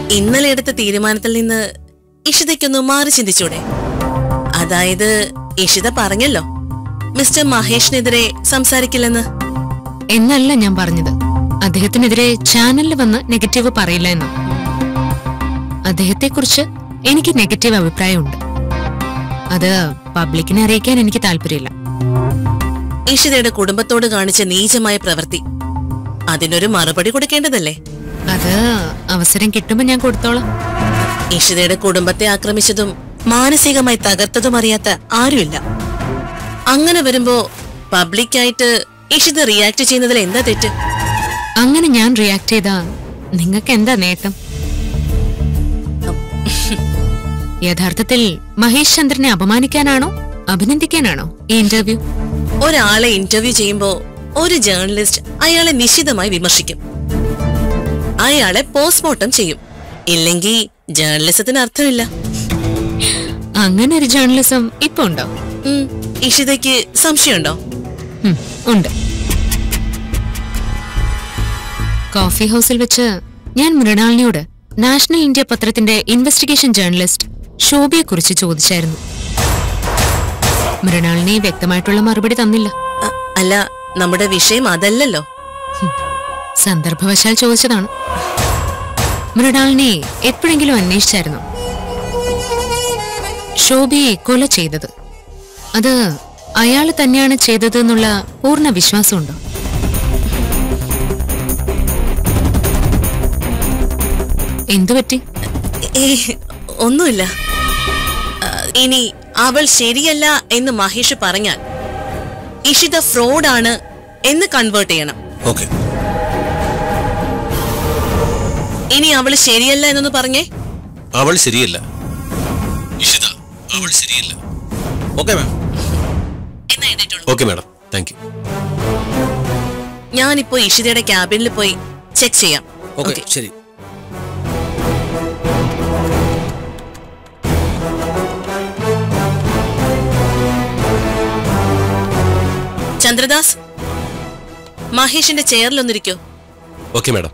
ഇന്നലെ എടുത്ത തീരുമാനത്തിൽ നിന്ന് ഇഷിതയ്ക്കൊന്ന് മാറി ചിന്തിച്ചൂടെ അതായത് ഇഷിത പറഞ്ഞല്ലോ മിസ്റ്റർ മഹേഷിനെതിരെ സംസാരിക്കില്ലെന്ന് എന്നല്ല ഞാൻ പറഞ്ഞത് അദ്ദേഹത്തിനെതിരെ ചാനലിൽ വന്ന് നെഗറ്റീവ് പറയില്ല എന്ന് അദ്ദേഹത്തെക്കുറിച്ച് എനിക്ക് നെഗറ്റീവ് അഭിപ്രായമുണ്ട് അത് പബ്ലിക്കിനെ അറിയിക്കാൻ എനിക്ക് താല്പര്യമില്ല ഇഷിതയുടെ കുടുംബത്തോട് കാണിച്ച നീചമായ പ്രവൃത്തി അതിനൊരു മറുപടി കൊടുക്കേണ്ടതല്ലേ അത് അവസരം കിട്ടുമ്പോ ഞാൻ കൊടുത്തോളാം ഇഷിതയുടെ കുടുംബത്തെ ആക്രമിച്ചതും മാനസികമായി തകർത്തതും അറിയാത്ത ആരുമില്ല അങ്ങനെ വരുമ്പോ പബ്ലിക്കായിട്ട് ഇഷിത റിയാക്ട് ചെയ്യുന്നതിൽ എന്താ തെറ്റ് അങ്ങനെ ഞാൻ റിയാക്ട് ചെയ്താ നിങ്ങൾക്ക് എന്താ നേട്ടം യഥാർത്ഥത്തിൽ മഹേഷ് ചന്ദ്രനെ അപമാനിക്കാനാണോ അഭിനന്ദിക്കാനാണോ ഈ ഇന്റർവ്യൂ ഒരാളെ ഇന്റർവ്യൂ ചെയ്യുമ്പോ ഒരു ജേർണലിസ്റ്റ് അയാളെ നിശിതമായി വിമർശിക്കും അയാളെ പോസ്റ്റ്മോർട്ടം ചെയ്യും ഇല്ലെങ്കിൽ ജേർണലിസത്തിന് അർത്ഥമില്ല അങ്ങനെ ഒരു ജേർണലിസം ഇപ്പൊ ഉണ്ടോ ഉം, ഇഷിതയ്ക്ക് സംശയമുണ്ടോ ഉം, ഉണ്ട് കോഫി ഹൗസിൽ വെച്ച് ഞാൻ മൃണാളിനിയോട് നാഷണൽ ഇന്ത്യ പത്രത്തിന്റെ ഇൻവെസ്റ്റിഗേഷൻ ജേർണലിസ്റ്റ് ശോഭയെ കുറിച്ച് ചോദിച്ചായിരുന്നു മൃണാളിനി വ്യക്തമായിട്ടുള്ള മറുപടി തന്നില്ല അ- അല്ല നമ്മുടെ വിഷയം അതല്ലല്ലോ സന്ദർഭവശാൽ ചോദിച്ചതാണ് മൃണാളിനെ എപ്പോഴെങ്കിലും അന്വേഷിച്ചായിരുന്നു ശോഭയെ കൊല ചെയ്തത് അത് അയാൾ തന്നെയാണ് ചെയ്തതെന്നുള്ള പൂർണ്ണ വിശ്വാസമുണ്ടോ എന്തുപറ്റി ഏ ഒന്നുമില്ല ആ, ഇനി അവൾ ശരിയല്ല എന്ന് മഹേഷ് പറഞ്ഞാൽ ഇഷിത ഫ്രോഡാണ് എന്ന് കൺവേർട്ട് ചെയ്യണം ഓക്കെ ഇനി അവൾ ശരിയല്ല എന്നൊന്ന് പറഞ്ഞേ അവൾ ശരിയല്ല ഇഷിത അവൾ ശരിയല്ല ഓക്കെ മാം എന്നാ എഴുതിയിട്ടുള്ളൂ ഓക്കെ മാഡം താങ്ക് യു ഞാനിപ്പോ ഇഷിതയുടെ ക്യാബിനിൽ പോയി ചെക്ക് ചെയ്യാം ഓക്കെ Okay. ശരി ചന്ദ്രദാസ് മഹേഷിന്റെ ചെയറിലൊന്നിരിക്കോ ഓക്കെ മാഡം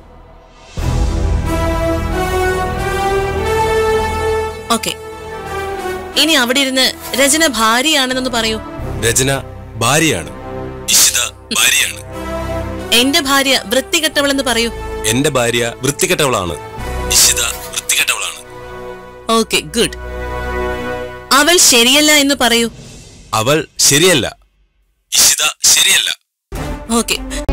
ഓക്കെ ഇനി അവിടെ ഇരുന്ന് രചന ഭാര്യയാണെന്നൊന്ന് പറയൂ രചന ഭാര്യയാണ് ഇഷിത ഭാര്യയാണ് എന്റെ ഭാര്യ വൃത്തികെട്ടവളെന്ന് പറയൂ എന്റെ ഭാര്യ വൃത്തികെട്ടവളാണ് ഇഷിത വൃത്തികെട്ടവളാണ് ഓക്കെ ഗുഡ് അവൾ ശരിയല്ല എന്ന് പറയൂ അവൾ ശരിയല്ല ഇഷിത ശരിയല്ല ഓക്കെ